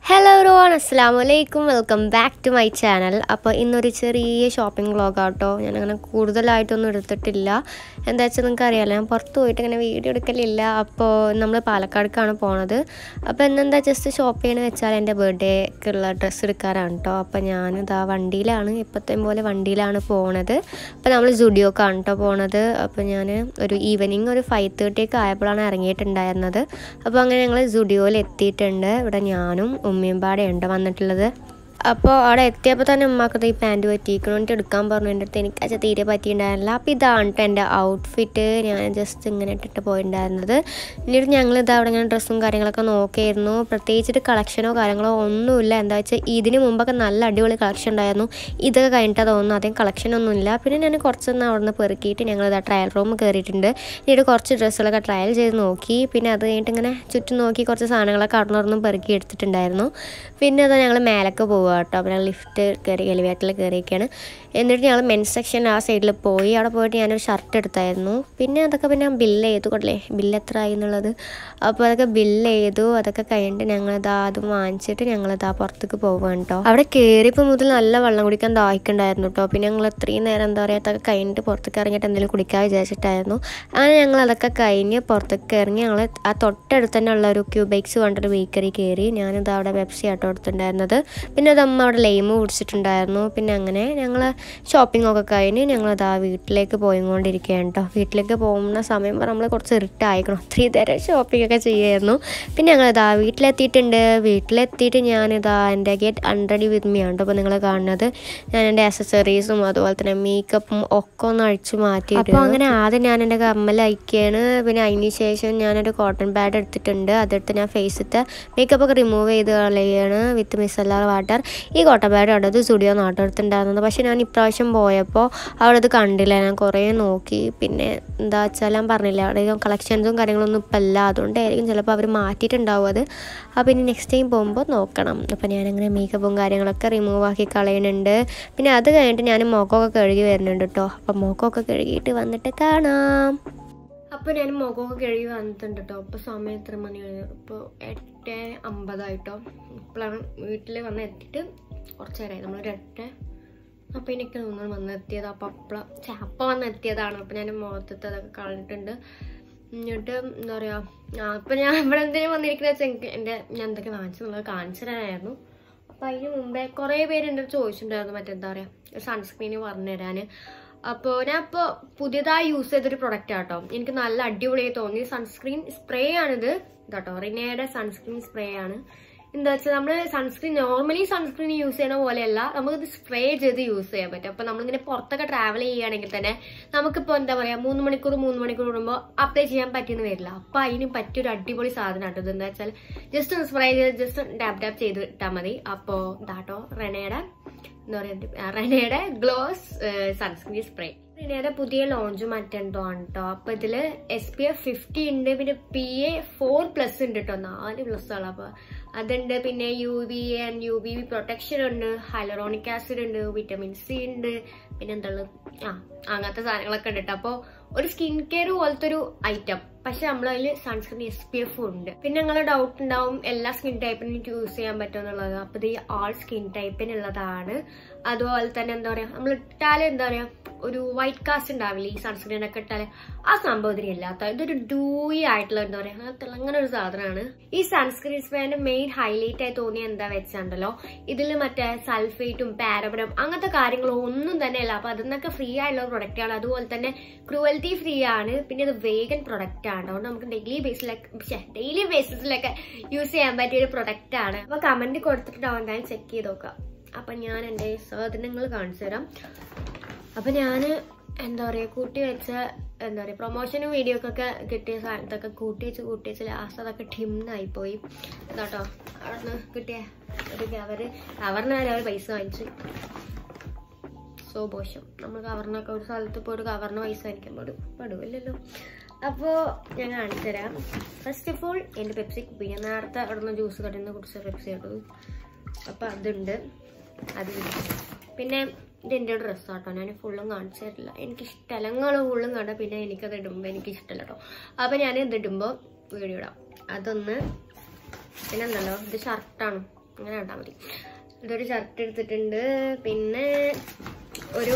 Hello റോൺ അസ്സാം വലൈക്കും welcome back to my channel അപ്പോൾ ഇന്നൊരു ചെറിയ ഷോപ്പിംഗ് വ്ളോഗാട്ടോ ഞാനങ്ങനെ കൂടുതലായിട്ടൊന്നും എടുത്തിട്ടില്ല എന്താ വെച്ചാൽ നിങ്ങൾക്ക് അറിയാമല്ലോ ഞാൻ പുറത്ത് പോയിട്ട് ഇങ്ങനെ വീഡിയോ എടുക്കലില്ല അപ്പോൾ നമ്മൾ പാലക്കാടേക്കാണ് പോണത് അപ്പോൾ എന്നെന്താ ജസ്റ്റ് ഷോപ്പ് ചെയ്യണമെന്ന് വെച്ചാൽ എൻ്റെ ബർത്ത്ഡേക്കുള്ള ഡ്രസ്സ് എടുക്കാനാണ് കേട്ടോ അപ്പോൾ ഞാനിതാ വണ്ടിയിലാണ് ഇപ്പോഴത്തെ പോലെ വണ്ടിയിലാണ് പോണത് അപ്പോൾ നമ്മൾ ജുഡിയോക്കാണ് കേട്ടോ പോണത് അപ്പോൾ ഞാൻ ഒരു ഈവനിങ് ഒരു ഫൈവ് തേർട്ടി ഒക്കെ ആയപ്പോഴാണ് ഇറങ്ങിയിട്ടുണ്ടായിരുന്നത് അപ്പോൾ അങ്ങനെ ഞങ്ങൾ ജുഡിയോയിൽ എത്തിയിട്ടുണ്ട് ഇവിടെ ഞാനും ഉമ്മയും പാടെയുണ്ട് വന്നിട്ടുള്ളത് അപ്പോൾ അവിടെ എത്തിയപ്പോൾ തന്നെ ഉമ്മാക്കത് ഈ പാൻറ് പറ്റിയിരിക്കണമെന്നിട്ട് എടുക്കാൻ പറഞ്ഞു എൻ്റെ അടുത്ത് എനിക്ക് അച്ഛാ തീരെ പറ്റിയിട്ടുണ്ടായിരുന്നില്ല അപ്പോൾ ഇതാണ് കേട്ടോ എൻ്റെ ഔട്ട്ഫിറ്റ് ഞാൻ ജസ്റ്റ് ഇങ്ങനെ ഇട്ടിട്ട് പോയിട്ടുണ്ടായിരുന്നത് എന്നിട്ട് ഞങ്ങൾ ഇത് അവിടെ ഇങ്ങനെ ഡ്രസ്സും കാര്യങ്ങളൊക്കെ നോക്കിയായിരുന്നു പ്രത്യേകിച്ചിട്ട് കളക്ഷനോ കാര്യങ്ങളോ ഒന്നുമില്ല എന്താ വെച്ചാൽ ഇതിന് മുമ്പൊക്കെ നല്ല അടിപൊളി കളക്ഷൻ ഉണ്ടായിരുന്നു ഇതൊക്കെ കഴിഞ്ഞിട്ടാണ് തോന്നുന്നു അധികം കളക്ഷൻ ഒന്നുമില്ല പിന്നെ ഞാൻ കുറച്ചൊന്ന് അവിടെ നിന്ന് പെറുക്കിയിട്ട് ഞങ്ങൾ ഇതാ ട്രയൽ റൂം കയറിയിട്ടുണ്ട് എന്നിട്ട് കുറച്ച് ഡ്രസ്സുകളൊക്കെ ട്രയൽ ചെയ്ത് നോക്കി പിന്നെ അത് കഴിഞ്ഞിട്ട് ഇങ്ങനെ ചുറ്റും നോക്കി കുറച്ച് സാധനങ്ങളൊക്കെ അവിടെ നിന്നും പെറുക്കി എടുത്തിട്ടുണ്ടായിരുന്നു പിന്നെ അതാ ഞങ്ങൾ മേലൊക്കെ പോവുക കേട്ടോ അപ്പോൾ ഞങ്ങൾ ലിഫ്റ്റ് കയറി എലിവേറ്ററിൽ കയറിയൊക്കെയാണ് എന്നിട്ട് ഞങ്ങൾ മെൻസ് സെക്ഷൻ ആ സൈഡിൽ പോയി അവിടെ പോയിട്ട് ഞാനൊരു ഷർട്ട് എടുത്തായിരുന്നു പിന്നെ അതൊക്കെ പിന്നെ ബില്ല് ചെയ്തു കൊണ്ടല്ലേ ബില്ല് എത്ര ആയി എന്നുള്ളത് അപ്പോൾ അതൊക്കെ ബില്ല് ചെയ്തു അതൊക്കെ കഴിഞ്ഞിട്ട് ഞങ്ങളിതാ അത് വാങ്ങിച്ചിട്ട് ഞങ്ങളിതാ പുറത്തേക്ക് പോവുകയാണ് കേട്ടോ അവിടെ കയറിയപ്പോൾ മുതൽ നല്ല വെള്ളം കുടിക്കാൻ ദാഹിക്കുണ്ടായിരുന്നു കേട്ടോ പിന്നെ ഞങ്ങൾ ഇത്രയും നേരം എന്താ പറയുക അതൊക്കെ കഴിഞ്ഞിട്ട് പുറത്തേക്ക് ഇറങ്ങിയിട്ട് എന്തെങ്കിലും കുടിക്കാൻ വിചാരിച്ചിട്ടായിരുന്നു അങ്ങനെ ഞങ്ങൾ അതൊക്കെ കഴിഞ്ഞ് പുറത്തേക്ക് ഇറങ്ങി ഞങ്ങൾ ആ തൊട്ടടുത്ത് തന്നെ ഉള്ള ഒരു ക്യൂബൈക്സ് കൊണ്ടൊരു ബേക്കറി കയറി ഞാനിത് അവിടെ പെപ്സി ആട്ടോ എടുത്തിട്ടുണ്ടായിരുന്നത് പിന്നെ അത് അമ്മ അവിടെ ലൈമ് കുടിച്ചിട്ടുണ്ടായിരുന്നു പിന്നെ അങ്ങനെ ഞങ്ങൾ ഷോപ്പിംഗ് ഒക്കെ കഴിഞ്ഞ് ഞങ്ങളത് ആ വീട്ടിലേക്ക് പോയിക്കൊണ്ടിരിക്കുകയാണ് കേട്ടോ വീട്ടിലേക്ക് പോകുന്ന സമയം നമ്മൾ കുറച്ച് ഇരുട്ടായിക്കണം അത്രയും നേരം ഷോപ്പിംഗ് ഒക്കെ ചെയ്യായിരുന്നു പിന്നെ ഞങ്ങളിതാ വീട്ടിലെത്തിയിട്ടുണ്ട് വീട്ടിലെത്തിയിട്ട് ഞാനിതാ എൻ്റെ ഗെറ്റ് അൺറെഡി വിത്ത് മീ ആണ് കേട്ടോ അപ്പോൾ നിങ്ങൾ കാണുന്നത് ഞാൻ എൻ്റെ അക്സസറീസും അതുപോലെ തന്നെ മേക്കപ്പും ഒക്കെ ഒന്ന് അഴിച്ചു മാറ്റി അപ്പോൾ അങ്ങനെ ആദ്യം ഞാൻ എൻ്റെ കമ്മൽ അയക്കുകയാണ് പിന്നെ അതിന് ശേഷം ഞാനൊരു കോട്ടൺ പാഡ് എടുത്തിട്ടുണ്ട് അതെടുത്ത് ഞാൻ ഫേസത്തെ മേക്കപ്പ് ഒക്കെ റിമൂവ് ചെയ്ത് കളയുകയാണ് വിത്ത് മിസല്ലാർ വാട്ടർ ഈ കോട്ടൺ പാഡ് അവിടെ അത് സ്റ്റുഡിയോ നാട്ടം എടുത്തിട്ടുണ്ടായിരുന്നത് പക്ഷേ ഞാൻ ഇപ്രാവശ്യം പോയപ്പോൾ അവിടെ അത് കണ്ടില്ല ഞാൻ കുറേ നോക്കി പിന്നെ എന്താ വെച്ചാൽ ഞാൻ പറഞ്ഞില്ല അവിടെ കളക്ഷൻസും കാര്യങ്ങളൊന്നും ഇപ്പം അല്ല അതുകൊണ്ടായിരിക്കും ചിലപ്പോൾ അവർ മാറ്റിയിട്ടുണ്ടാവും അത് അപ്പോൾ ഇനി നെക്സ്റ്റ് ടൈം പോകുമ്പോൾ നോക്കണം അപ്പോൾ ഞാനങ്ങനെ മേക്കപ്പും കാര്യങ്ങളൊക്കെ റിമൂവ് ആക്കി കളയുന്നുണ്ട് പിന്നെ അത് കഴിഞ്ഞിട്ട് ഞാൻ മുഖമൊക്കെ കഴുകി വരുന്നുണ്ട് കേട്ടോ അപ്പം മുഖമൊക്കെ കഴുകിയിട്ട് വന്നിട്ട് കാണാം അപ്പോൾ ഞാൻ മുഖമൊക്കെ കഴുകി വന്നിട്ടുണ്ട് കേട്ടോ ഇപ്പോൾ സമയം എത്ര മണിയാണ് ഇപ്പോൾ എട്ട് അമ്പതായിട്ടോ ഇപ്പോഴാണ് വീട്ടിൽ വന്ന് എത്തിയിട്ട് കുറച്ച് നേരമായി നമ്മളൊരു എട്ട് അപ്പോൾ എനിക്ക് തോന്നുന്നു വന്നെത്തിയത് അപ്പോൾ അപ്പള അപ്പം വന്നെത്തിയതാണ് അപ്പോൾ ഞാൻ മുഖത്തത്തെ അതൊക്കെ കളഞ്ഞിട്ടുണ്ട് എന്നിട്ട് എന്താ പറയുക അപ്പം ഞാൻ ഇവിടെ എന്തെങ്കിലും വന്നിരിക്കുന്നത് വെച്ചാൽ എനിക്ക് എൻ്റെ ഞാൻ എന്തൊക്കെ വാങ്ങിച്ചെന്നുള്ളത് കാണിച്ചു തരാനായിരുന്നു അപ്പം അതിന് മുമ്പേ കുറേ പേര് എൻ്റെ അടുത്ത് ചോദിച്ചിട്ടുണ്ടായിരുന്നു മറ്റെന്താ പറയുക സൺസ്ക്രീന് പറഞ്ഞു തരാൻ അപ്പോൾ ഞാൻ ഇപ്പോൾ പുതിയതായി യൂസ് ചെയ്തൊരു പ്രൊഡക്റ്റ് ആട്ടോ എനിക്ക് നല്ല അടിപൊളിയായി തോന്നി സൺസ്ക്രീൻ സ്പ്രേ ആണിത് ഇതാട്ടോ റിനയുടെ സൺസ്ക്രീൻ സ്പ്രേ ആണ് എന്താ വെച്ചാൽ നമ്മൾ സൺസ്ക്രീൻ നോർമലി സൺസ്ക്രീൻ യൂസ് ചെയ്യണ പോലെയല്ല നമുക്കിത് സ്പ്രേ ചെയ്ത് യൂസ് ചെയ്യാൻ പറ്റും അപ്പോൾ നമ്മളിങ്ങനെ പുറത്തൊക്കെ ട്രാവൽ ചെയ്യുകയാണെങ്കിൽ തന്നെ നമുക്കിപ്പോൾ എന്താ പറയുക മൂന്ന് മണിക്കൂർ മൂന്ന് മണിക്കൂർ കൂടുമ്പോൾ അപ്ലൈ ചെയ്യാൻ പറ്റിയെന്ന് വരില്ല അപ്പോൾ അതിന് പറ്റിയൊരു അടിപൊളി സാധനമാട്ടോ ഇത് എന്താ വെച്ചാൽ ജസ്റ്റ് ഒന്ന് സ്പ്രേ ചെയ്ത് ജസ്റ്റ് ഡാപ്പ് ഡാപ്പ് ചെയ്ത് ഇട്ടാൽ മതി അപ്പോൾ ഇതാട്ടോ റെനയുടെ എന്താ പറയുക റെനയുടെ ഗ്ലോസ് സൺസ്ക്രീൻ സ്പ്രേ റെനയുടെ പുതിയ ലോഞ്ച് മറ്റെന്തോ ആണ് കേട്ടോ അപ്പൊ ഇതില് എസ് പി എഫ് ഫിഫ്റ്റി ഉണ്ട് പിന്നെ പി എ ഫോർ പ്ലസ് ഉണ്ട് കേട്ടോ നാല് പ്ലസ് ആണ് അപ്പൊ അതുണ്ട് പിന്നെ U V and U V protection ഉണ്ട് ഹൈലറോണിക് ആസിഡ് ഉണ്ട് വിറ്റമിൻ സി ഉണ്ട് പിന്നെ എന്താണ് ആ അങ്ങനത്തെ സാധനങ്ങളൊക്കെ ഉണ്ട് കേട്ടോ അപ്പോൾ ഒരു സ്കിൻ കെയർ പോലത്തെ ഒരു ഐറ്റം പക്ഷെ നമ്മളതിൽ സൺസ്ക്രീൻ എസ് പി എഫ് ഉണ്ട് പിന്നെ ഞങ്ങൾ ഡൗട്ട് ഉണ്ടാവും എല്ലാ സ്കിൻ ടൈപ്പിനും എനിക്ക് യൂസ് ചെയ്യാൻ പറ്റുമെന്നുള്ളത് അപ്പോൾ ഇത് ഈ ആൾ സ്കിൻ ടൈപ്പിനുള്ളതാണ് അതുപോലെ തന്നെ എന്താ പറയുക നമ്മൾ ഇട്ടാൽ എന്താ പറയുക ഒരു വൈറ്റ് കാസ്റ്റ് ഉണ്ടാവില്ലേ ഈ സൺസ്ക്രീൻ ഒക്കെ ഇട്ടാൽ ആ സംഭവം ഇതിനില്ലാത്ത ഇതൊരു ഡൂയി ആയിട്ടുള്ള എന്താ പറയുക അങ്ങനെ തിളങ്ങുന്ന ഒരു സാധനമാണ് ഈ സൺസ്ക്രീൻ സ്പ്രേന്റെ മെയിൻ ഹൈലൈറ്റ് ആയി തോന്നിയ എന്താ വെച്ചാണ്ടല്ലോ ഇതിൽ മറ്റേ സൾഫേറ്റും പാരബനും അങ്ങനത്തെ കാര്യങ്ങളും ഒന്നും തന്നെ അല്ല അപ്പൊ അതിന്നൊക്കെ ഫ്രീ ആയിട്ടുള്ള പ്രൊഡക്റ്റ് ആണ് അതുപോലെ തന്നെ ക്രൂവൽറ്റി ഫ്രീ ആണ് പിന്നെ ഇത് വേഗൻ പ്രൊഡക്റ്റ് ആണ് അതുകൊണ്ട് നമുക്ക് ഡെയിലി ബേസിലൊക്കെ ഡെയിലി ബേസിസിലൊക്കെ യൂസ് ചെയ്യാൻ പറ്റിയ ഒരു പ്രൊഡക്റ്റ് ആണ് അപ്പൊ കമന്റ് കൊടുത്തിട്ടുണ്ടാവും ഞാൻ ചെക്ക് ചെയ്ത് നോക്കാം അപ്പൊ ഞാൻ എൻ്റെ സാധനങ്ങൾ കാണിച്ചു തരാം അപ്പൊ ഞാൻ എന്താ പറയുക കൂട്ടി വെച്ച എന്താ പറയുക പ്രൊമോഷനും വീഡിയോക്കൊക്കെ കിട്ടിയ സാധനത്തൊക്കെ കൂട്ടി വെച്ച് കൂട്ടി വെച്ച് ലാസ്റ്റ് അതൊക്കെ ടിമ്നായി പോയി കേട്ടോ അവിടെ നിന്ന് കിട്ടിയ ഒരു കവറ് കവറിനാലും അവർ പൈസ വാങ്ങിച്ചു സോ മോശം നമ്മൾ കവറിനൊക്കെ ഒരു സ്ഥലത്ത് പോയി ഒരു കവറിന് പൈസ വാങ്ങിക്കാൻ പെടും പെടുവില്ലല്ലോ അപ്പോൾ ഞാൻ കാണിച്ചു തരാം ഫസ്റ്റ് ഓഫ് ഓൾ എൻ്റെ പെപ്സി കുപ്പി ഞാൻ നേരത്തെ അവിടെ നിന്ന് ജ്യൂസ് കടയിൽ നിന്ന് കുടിച്ച പെപ്സി ആട്ടത് അപ്പോൾ അതുണ്ട് അത് പിന്നെ ഇത് എൻ്റെ ഡ്രസ്സ് ആട്ടോ ഞാൻ ഫുള്ളും കാണിച്ചു തരില്ല എനിക്ക് ഇഷ്ടമല്ല നിങ്ങൾ ഫുള്ളും കണ്ട പിന്നെ എനിക്കത് ഇടുമ്പോൾ എനിക്ക് ഇഷ്ടമല്ല കേട്ടോ അപ്പോൾ ഞാൻ ഇത് ഇടുമ്പോൾ വീഡിയോ ഇടാം അതൊന്ന് പിന്നെ എന്തല്ലോ ഇത് ഷർട്ടാണ് അങ്ങനെ കണ്ടാൽ മതി ഇതൊരു ഷർട്ട് എടുത്തിട്ടുണ്ട് പിന്നെ ഒരു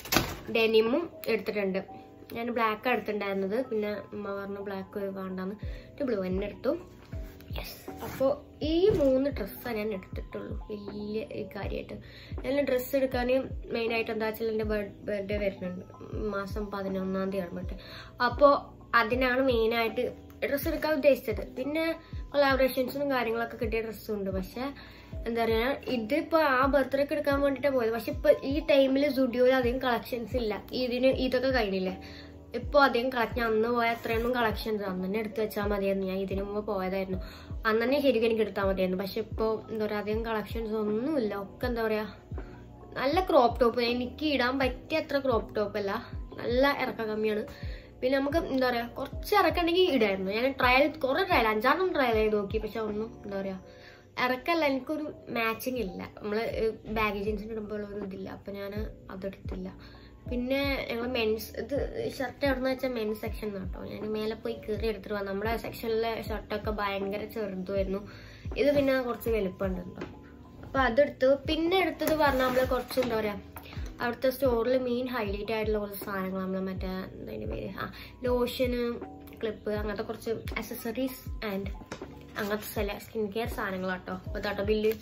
ഡെനിമും എടുത്തിട്ടുണ്ട് ഞാൻ ബ്ലാക്ക് എടുത്തിട്ടുണ്ടായിരുന്നത് പിന്നെ അമ്മ പറഞ്ഞു ബ്ലാക്ക് വേണ്ടാന്ന് ബ്ലൂ തന്നെ എടുത്തു യെസ് അപ്പോൾ ഈ മൂന്ന് ഡ്രസ്സാണ് ഞാൻ എടുത്തിട്ടുള്ളൂ വലിയ കാര്യമായിട്ട് ഞാൻ ഡ്രസ്സ് എടുക്കാൻ മെയിനായിട്ട് എന്താ വെച്ചാൽ എൻ്റെ ബർത്ത്ഡേ വരുന്നുണ്ട് മാസം പതിനൊന്നാം തീയതി ബർത്ത്ഡേ അപ്പോൾ അതിനാണ് മെയിനായിട്ട് ഡ്രസ്സ് എടുക്കാൻ ഉദ്ദേശിച്ചത് പിന്നെ കൊളാബറേഷൻസും കാര്യങ്ങളൊക്കെ കിട്ടിയ ഡ്രസ്സും ഉണ്ട് പക്ഷെ എന്താ പറയുക ഇതിപ്പോ ആ ബർത്ത്ഡേക്ക് എടുക്കാൻ വേണ്ടിയിട്ടാണ് പോയത് പക്ഷെ ഇപ്പൊ ഈ ടൈമിൽ സ്റ്റുഡിയോയിൽ അധികം കളക്ഷൻസ് ഇല്ല ഇതിന് ഇതൊക്കെ കഴിഞ്ഞില്ലേ ഇപ്പൊ അധികം കളക്ഷൻ അന്ന് പോയ അത്രയൊന്നും കളക്ഷൻസ് അന്ന് തന്നെ എടുത്തു വെച്ചാൽ മതിയായിരുന്നു ഞാൻ ഇതിനു മുമ്പ് പോയതായിരുന്നു അന്ന് തന്നെ ശരിക്കും എനിക്ക് എടുത്താൽ മതിയായിരുന്നു പക്ഷെ ഇപ്പോൾ എന്താ പറയുക അധികം കളക്ഷൻസ് ഒന്നുമില്ല ഒക്കെ എന്താ പറയാ നല്ല ക്രോപ്പ് ടോപ്പ് എനിക്ക് ഇടാൻ പറ്റിയ അത്ര ക്രോപ്പ് ടോപ്പ് അല്ല നല്ല ഇറക്ക കമ്മിയാണ് പിന്നെ നമുക്ക് എന്താ പറയാ കുറച്ച് ഇറക്കണ്ടെങ്കിൽ ഇടായിരുന്നു ഞാൻ ട്രയൽ കുറെ ട്രയൽ അഞ്ചാറെണ്ണം ട്രയൽ ചെയ്ത് നോക്കി പക്ഷെ ഒന്നും എന്താ പറയാ ഇറക്കല്ല എനിക്കൊരു മാച്ചിങ് ഇല്ല നമ്മള് ബാഗി ജീൻസിന് ഇടുമ്പോൾ ഒരു ഇതില്ല അപ്പൊ ഞാൻ അതെടുത്തില്ല പിന്നെ ഞങ്ങൾ മെൻസ് ഇത് ഷർട്ട് എവിടെന്ന് വെച്ചാൽ മെൻസ് സെക്ഷൻ കേട്ടോ ഞാൻ മേലെ പോയി കയറി എടുത്തിട്ട് വന്നു നമ്മുടെ സെക്ഷനിലെ ഷർട്ടൊക്കെ ഭയങ്കര ചെറുതുമായിരുന്നു ഇത് പിന്നെ കുറച്ച് വലുപ്പമുണ്ട് കേട്ടോ അപ്പൊ അതെടുത്തു പിന്നെ എടുത്തത് പറഞ്ഞാൽ നമ്മള് കുറച്ച് എന്താ പറയാ അവിടുത്തെ സ്റ്റോറിൽ മെയിൻ ഹൈലൈറ്റ് ആയിട്ടുള്ള കുറച്ച് സാധനങ്ങൾ നമ്മൾ മറ്റേ എന്താ പേര് ആ ലോഷന് ക്ലിപ്പ് അങ്ങനത്തെ കുറച്ച് അക്സസറീസ് ആൻഡ് അങ്ങനത്തെ ചില സ്കിൻ കെയർ സാധനങ്ങളാട്ടോ അപ്പൊ ഇതാട്ടോ ബില്ല്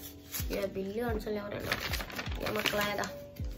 ബില്ല് കാണിച്ചല്ലേ പറയണ്ട മക്കളായതാ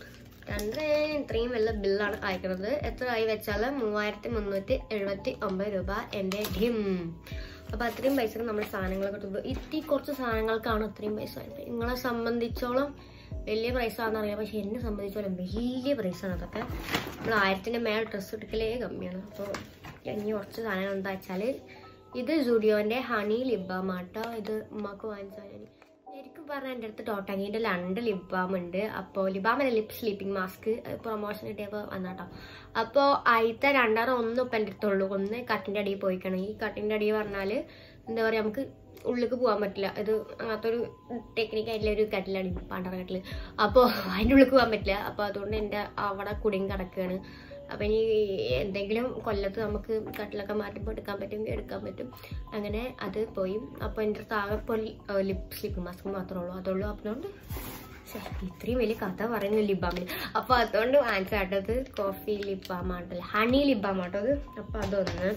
രണ്ട് ഇത്രയും വലിയ ബില്ലാണ് അയക്കുന്നത് എത്ര ആയി വെച്ചാൽ മൂവായിരത്തി മുന്നൂറ്റി എഴുപത്തി ഒമ്പത് രൂപ എൻ്റെ ഡിം അപ്പൊ അത്രയും പൈസക്ക് നമ്മൾ സാധനങ്ങളൊക്കെ എടുത്തു ഇത്തി കുറച്ച് സാധനങ്ങൾക്കാണ് അത്രയും പൈസ ആയത് നിങ്ങളെ സംബന്ധിച്ചോളം വലിയ പ്രൈസ് ആണെന്ന് അറിയാം പക്ഷെ എന്നെ സംബന്ധിച്ചോളം വലിയ പ്രൈസാണ് അതൊക്കെ നമ്മൾ ആയിരത്തിന്റെ മേലെ ഡ്രസ്സ് എടുക്കലേ കമ്മിയാണ് അപ്പോൾ ഇനി കുറച്ച് സാധനങ്ങൾ എന്താ വെച്ചാൽ ഇത് സുഡിയോന്റെ ഹണി ലിബാമാട്ടോ ഇത് ഉമ്മാക്ക് വാങ്ങിച്ചാൽ ഞാൻ ശരിക്കും പറഞ്ഞാൽ എൻ്റെ അടുത്ത് ടോട്ടാങ്ങിൻ്റെ രണ്ട് ലിപ് ബാം ഉണ്ട് അപ്പോൾ ലിബാം അല്ല ലിപ് സ്ലീപ്പിംഗ് മാസ്ക് പ്രൊമോഷൻ കിട്ടിയപ്പോൾ വന്നാട്ടോ അപ്പോൾ ആദ്യത്തെ രണ്ടാറ് ഒന്നും ഇപ്പം എൻ്റെ അടുത്തുള്ളൂ ഒന്ന് കട്ടിൻ്റെ അടിയിൽ പോയിക്കണം ഈ കട്ടിൻ്റെ അടിയിൽ പറഞ്ഞാൽ എന്താ പറയുക നമുക്ക് ഉള്ളിലേക്ക് പോകാൻ പറ്റില്ല ഇത് അങ്ങനത്തെ ഒരു ടെക്നിക്ക് ആയിട്ടുള്ള ഒരു കട്ടിലാണ് പാണ്ടറ കട്ടിൽ അപ്പോൾ അതിൻ്റെ ഉള്ളിൽ പോകാൻ പറ്റില്ല അപ്പോൾ അതുകൊണ്ട് എൻ്റെ അവിടെ കുടുങ്ങി കിടക്കുകയാണ് അപ്പം ഇനി എന്തെങ്കിലും കൊല്ലത്ത് നമുക്ക് കട്ടിലൊക്കെ മാറ്റുമ്പോൾ എടുക്കാൻ പറ്റുമെങ്കിൽ എടുക്കാൻ പറ്റും അങ്ങനെ അത് പോയി അപ്പോൾ എൻ്റെ അടുത്ത് ആകെ ഇപ്പോൾ ലിപ് സ്ലിപ്പ് മാസ്ക് മാത്രമേ ഉള്ളൂ അതുള്ളൂ അതുകൊണ്ട് ശ്ശെ, ഇത്രയും വലിയ കഥ പറയുന്നു ലിപ് ബാമിന് അപ്പോൾ അതുകൊണ്ട് വാങ്ങിച്ചാട്ടത് കോഫി ലിപ് ബാം ആട്ടല്ല ഹണി ലിപ് ബാം ആട്ടോ അത് അപ്പോൾ അതൊന്ന്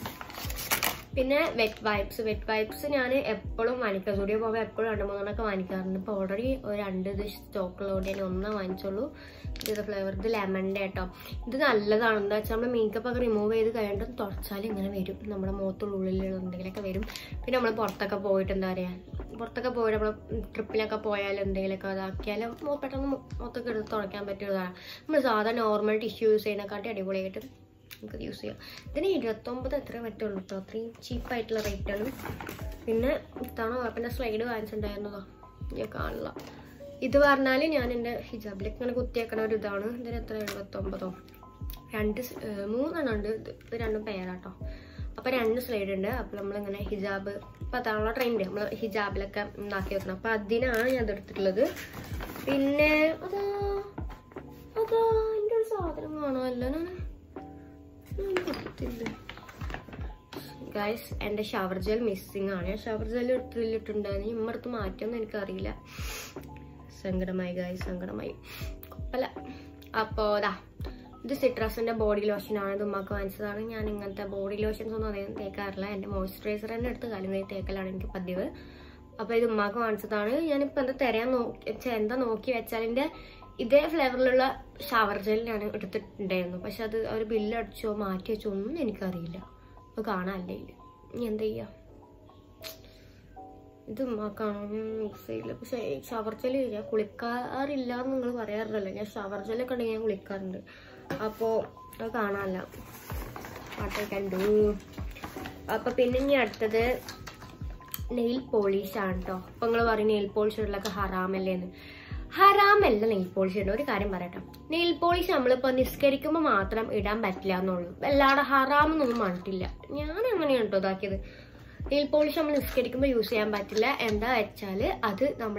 പിന്നെ വെറ്റ് വൈപ്സ് വെറ്റ് വൈപ്സ് ഞാൻ എപ്പോഴും വാങ്ങിക്കാം സ്റ്റുഡിയോ പോകുമ്പോൾ എപ്പോഴും രണ്ട് മൂന്നെണ്ണമൊക്കെ വാങ്ങിക്കാറുണ്ട് ഇപ്പോൾ ഓൾറെഡി ഒരു രണ്ട് ഇത് സ്റ്റോക്കുള്ളതുകൊണ്ട് ഞാൻ ഒന്നേ വാങ്ങിച്ചുള്ളൂ ഇത് ഫ്ലേവർ ഇത് ലെമണിൻ്റെ കേട്ടോ ഇത് നല്ലതാണ് എന്താ വെച്ചാൽ നമ്മൾ മേക്കപ്പ് ഒക്കെ റിമൂവ് ചെയ്ത് കഴിഞ്ഞിട്ട് തുടച്ചാൽ ഇങ്ങനെ വരും നമ്മുടെ മുഖത്തുള്ള ഉള്ളിലുള്ള എന്തെങ്കിലുമൊക്കെ വരും പിന്നെ നമ്മൾ പുറത്തൊക്കെ പോയിട്ട് എന്താ പറയുക പുറത്തൊക്കെ പോയിട്ട് നമ്മൾ ട്രിപ്പിലൊക്കെ പോയാലും എന്തെങ്കിലുമൊക്കെ അതാക്കിയാലും മു- പെട്ടെന്ന് മു- മുഖത്തൊക്കെ എടുത്ത് തുടയ്ക്കാൻ പറ്റിയതാണ് നമ്മൾ സാധാരണ നോർമൽ ടിഷ്യൂ യൂസ് ചെയ്യുന്നതിനെക്കാട്ടി അടിപൊളിയായിട്ട് നമുക്ക് യൂസ് ചെയ്യാം ഇതിന് ഇരുപത്തൊമ്പത് എത്ര പറ്റുള്ളൂ കേട്ടോ അത്രയും ചീപ്പായിട്ടുള്ള റേറ്റ് ആണ് പിന്നെ ഇത്തവണ വാപ്പൻ്റെ സ്ലൈഡ് വാങ്ങിച്ചിട്ടുണ്ടായിരുന്നതോ ഞാൻ കാണില്ല ഇത് പറഞ്ഞാൽ ഞാൻ എൻ്റെ ഹിജാബിലേക്ക് ഇങ്ങനെ കുത്തിയേക്കണ ഒരു ഇതാണ് ഇതിന് എത്ര എഴുപത്തൊമ്പതോ രണ്ട് സ്- ഏർ മൂന്നെണ്ണം ഉണ്ട് ഇത് ഇത് രണ്ടും പേരാട്ടോ അപ്പോൾ രണ്ട് സ്ലൈഡ് ഉണ്ട് അപ്പോൾ നമ്മളിങ്ങനെ ഹിജാബ് പത്താണുള്ള ട്രെൻഡ് നമ്മൾ ഹിജാബിലൊക്കെ ഉണ്ടാക്കി വെക്കണം അപ്പോൾ അതിനാണ് ഞാൻ ഇതെടുത്തിട്ടുള്ളത് പിന്നെ അതാ അതാ എൻ്റെ ഒരു സാധനം കാണുമല്ലോ ഞാൻ ഗൈസ് എൻ്റെ ഷവർ ജെൽ മിസ്സിങ് ആണ് ഷവർ ജെൽ എടുത്തിട്ടുണ്ടായിരുന്നു ഇമ്മടുത്ത് മാറ്റമൊന്നും എനിക്കറിയില്ല സങ്കടമായി ഗൈസ് സങ്കടമായി കുഴപ്പമില്ല അപ്പോൾ ഇതാ ഇത് സിട്രസിൻ്റെ ബോഡി ലോഷനാണ് ഇത് ഉമ്മക്ക് വാങ്ങിച്ചതാണ് ഞാൻ ഇങ്ങനത്തെ ബോഡി ലോഷൻസ് ഒന്നും അധികം തേക്കാറില്ല എൻ്റെ മോയ്സ്ചറൈസർ തന്നെ എടുത്ത് കാലം കൈ തേക്കലാണ് എനിക്ക് പതിവ് അപ്പോൾ ഇത് ഉമ്മാക്ക് വാങ്ങിച്ചതാണ് ഞാനിപ്പോൾ എന്താ തരാൻ നോക്കി ഛെ, എന്താ നോക്കി വെച്ചാൽ എൻ്റെ ഇതേ ഫ്ലേവറിലുള്ള ഷവർ ജെൽ ഞാൻ എടുത്തിട്ടുണ്ടായിരുന്നു പക്ഷെ അത് അവർ ബില്ല് അടിച്ചോ മാറ്റി വെച്ചോ ഒന്നും എനിക്കറിയില്ല അത് കാണാനല്ലേ ഇല്ല ഇനി എന്താ ചെയ്യുക ഇത് ഉമ്മാക്കാണോ ഞാൻ യൂസ് ചെയ്യില്ല പക്ഷെ ഷവർ ജെൽ ഞാൻ കുളിക്കാറില്ല എന്ന് നിങ്ങൾ പറയാറില്ലല്ലോ ഞാൻ ഷവർ ജെല്ലൊക്കെ ഉണ്ടെങ്കിൽ ഞാൻ കുളിക്കാറുണ്ട് അപ്പോൾ അത് കാണാനല്ല വാട്ടർ കണ്ടു അപ്പോൾ പിന്നെ ഇനി അടുത്തത് നെയിൽ പോളിഷ് ആണ് കേട്ടോ അപ്പൊ നിങ്ങൾ പറയും നെയിൽ പോളിഷ് ഇടലൊക്കെ ഹറാമല്ലേന്ന് ഹറാമല്ല നെയിൽ പോളിഷ് ഇടുന്നത് ഒരു കാര്യം പറയട്ടെ നെയിൽ പോളിഷ് നമ്മളിപ്പോൾ നിസ്കരിക്കുമ്പോൾ മാത്രം ഇടാൻ പറ്റില്ല എന്നുള്ളൂ അല്ലാതെ ഹറാമെന്നൊന്നും പറഞ്ഞിട്ടില്ല ഞാൻ അങ്ങനെയാണ് കേട്ടോ ഇതാക്കിയത് നെയിൽ പോളിഷ് നമ്മൾ നിസ്കരിക്കുമ്പോൾ യൂസ് ചെയ്യാൻ പറ്റില്ല എന്താ വെച്ചാൽ അത് നമ്മളെ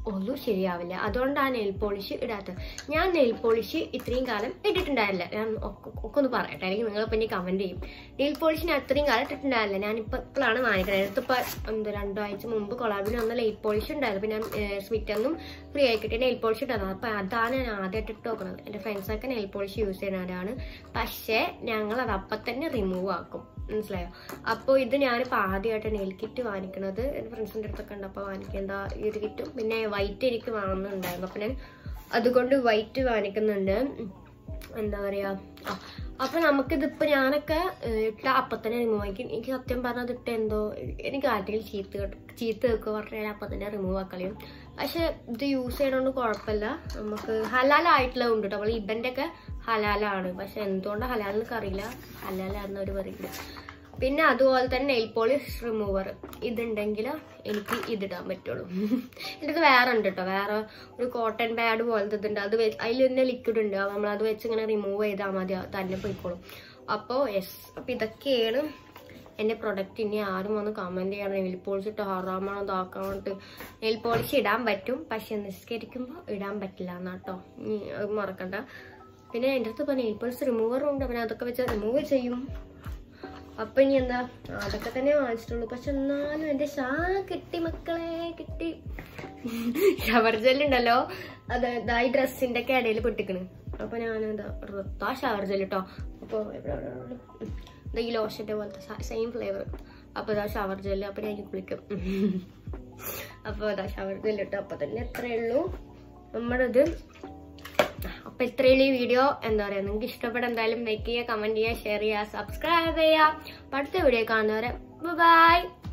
ഒന്നും ശരിയാവില്ല അതുകൊണ്ടാണ് നെയിൽ പോളിഷ് ഇടാത്തത് ഞാൻ നെയിൽ പോളിഷ് ഇത്രയും കാലം ഇട്ടിട്ടുണ്ടായില്ല ഞാൻ ഒക്കെ ഒക്കെ ഒന്ന് പറയട്ടെ അല്ലെങ്കിൽ നിങ്ങളിപ്പോൾ ഇനി കമൻറ്റ് ചെയ്യും നെയിൽ പോളിഷ് ഞാൻ അത്രയും കാലം ഇട്ടിട്ടുണ്ടായില്ല ഞാൻ ഇപ്പോൾ ഇപ്പോഴാണ് വാങ്ങിക്കുന്നത് ഇതിപ്പോൾ എന്താ രണ്ടാഴ്ച മുമ്പ് കൊളാബിന് വന്ന നെയിൽ പോളിഷ് ഉണ്ടായിരുന്നു പിന്നെ സ്വീറ്റൊന്നും ഫ്രീ ആയി കിട്ടിയ നെയിൽ പോളിഷ് ഇട്ടത് അപ്പോൾ അതാണ് ഞാൻ ആദ്യമായിട്ട് ഇട്ട് നോക്കുന്നത് എൻ്റെ ഫ്രണ്ട്സൊക്കെ നെയിൽ പോളിഷ് യൂസ് ചെയ്യുന്നവരാണ് പക്ഷേ ഞങ്ങൾ അത് അപ്പം തന്നെ റിമൂവ് ആക്കും മനസ്സിലായോ അപ്പോൾ ഇത് ഞാനിപ്പോൾ ആദ്യമായിട്ട് നെയിൽ കിറ്റ് വാങ്ങിക്കണത് എൻ്റെ ഫ്രണ്ട്സിൻ്റെ അടുത്തൊക്കെ ഉണ്ട് അപ്പോൾ വാങ്ങിക്കേണ്ട ഇത് കിറ്റും പിന്നെ വൈറ്റ് എനിക്ക് വാങ്ങുന്നുണ്ടായിരുന്നു അപ്പോൾ ഞാൻ അതുകൊണ്ട് വൈറ്റ് വാങ്ങിക്കുന്നുണ്ട് ഉം. എന്താ പറയാ ആ അപ്പൊ നമുക്കിതിപ്പോ ഞാനൊക്കെ ഏഹ്, ഇട്ട അപ്പൊ തന്നെ റിമൂവ് ആക്കി എനിക്ക് സത്യം പറഞ്ഞത് ഇട്ട എന്തോ എനിക്ക് ആർക്കെങ്കിലും ചീത്ത കേട്ട് ചീത്ത വെക്കുക പറഞ്ഞാൽ അപ്പൊ തന്നെ റിമൂവ് ആക്കളയും പക്ഷെ ഇത് യൂസ് ചെയ്യണോണ്ട് കുഴപ്പമില്ല നമുക്ക് ഹലാലായിട്ടുള്ള ഉണ്ട് കേട്ടോ നമ്മൾ ഇബന്റെ ഒക്കെ ഹലാലാണ് പക്ഷെ എന്തുകൊണ്ട് ഹലാലെന്നൊക്കെ അറിയില്ല ഹലാലാന്ന് ഒരു പറയുന്നത് പിന്നെ അതുപോലെ തന്നെ നെയിൽ പോളിഷ് റിമൂവർ ഇതുണ്ടെങ്കിൽ എനിക്ക് ഇതിടാൻ പറ്റുള്ളൂ എൻ്റെ ഇത് വേറെ ഉണ്ട് കേട്ടോ വേറെ ഒരു കോട്ടൺ പാഡ് പോലത്തെ ഇതുണ്ട് അത് വെച്ച് അതിൽ തന്നെ ലിക്വിഡ് ഉണ്ട് അപ്പോൾ നമ്മൾ അത് വെച്ച് ഇങ്ങനെ റിമൂവ് ചെയ്താൽ മതി അത് തന്നെ പോയിക്കോളും അപ്പോൾ യെസ് അപ്പോൾ ഇതൊക്കെയാണ് എൻ്റെ പ്രൊഡക്റ്റ് ഇനി ആരും വന്ന് കമൻറ്റ് ചെയ്യണം നെയിൽ പോളിഷ് ഇട്ട് ഹറാമാണോ ഇതാക്കാണ്ട് നെയിൽ പോളിഷ് ഇടാൻ പറ്റും പക്ഷെ നിസ്കരിക്കുമ്പോൾ ഇടാൻ പറ്റില്ല എന്നാട്ടോ ഇനി അത് മറക്കണ്ട പിന്നെ എൻ്റെ അടുത്ത് ഇപ്പോൾ നെയിൽ പോളിഷ് റിമൂവറും ഉണ്ട് പിന്നെ അതൊക്കെ വെച്ച് റിമൂവ് ചെയ്യും അപ്പൊ ഇനി എന്താ അതൊക്കെ തന്നെ വാങ്ങിച്ചിട്ടുള്ളൂ പക്ഷെ എന്നാലും എന്റെ ഷാ കിട്ടി മക്കളെ കിട്ടി ഷവർ ജെല്ലുണ്ടല്ലോ അത് ഇതാ ഈ ഡ്രസ്സിന്റെ ഒക്കെ ഇടയിൽ പൊട്ടിക്കണ് അപ്പൊ ഞാൻ എന്താ റൊത്താ ഷവർ ജെൽ കേട്ടോ അപ്പൊ എവിടെ എവിടെ എവിടെ? ഉം. ദാ ഈ ലോഷന്റെ പോലത്തെ സെയിം ഫ്ലേവർ അപ്പൊ ഇതാ ഷവർ ജെല്ല് അപ്പൊ ഞാൻ കുളിക്കും അപ്പൊ ഇതാ ഷവർ ജെല്ല് ഇട്ടോ അപ്പൊ തന്നെ എത്രയേ ഉള്ളൂ നമ്മുടെ ഇത് അപ്പൊ ഇത്രയുള്ള ഈ വീഡിയോ എന്താ പറയാ നിങ്ങൾക്ക് ഇഷ്ടപ്പെട്ട എന്തായാലും ലൈക്ക് ചെയ്യുക കമന്റ് ചെയ്യുക ഷെയർ ചെയ്യുക സബ്സ്ക്രൈബ് ചെയ്യുക അപ്പൊ അടുത്ത വീഡിയോ കാണുന്നവരെ ബൈ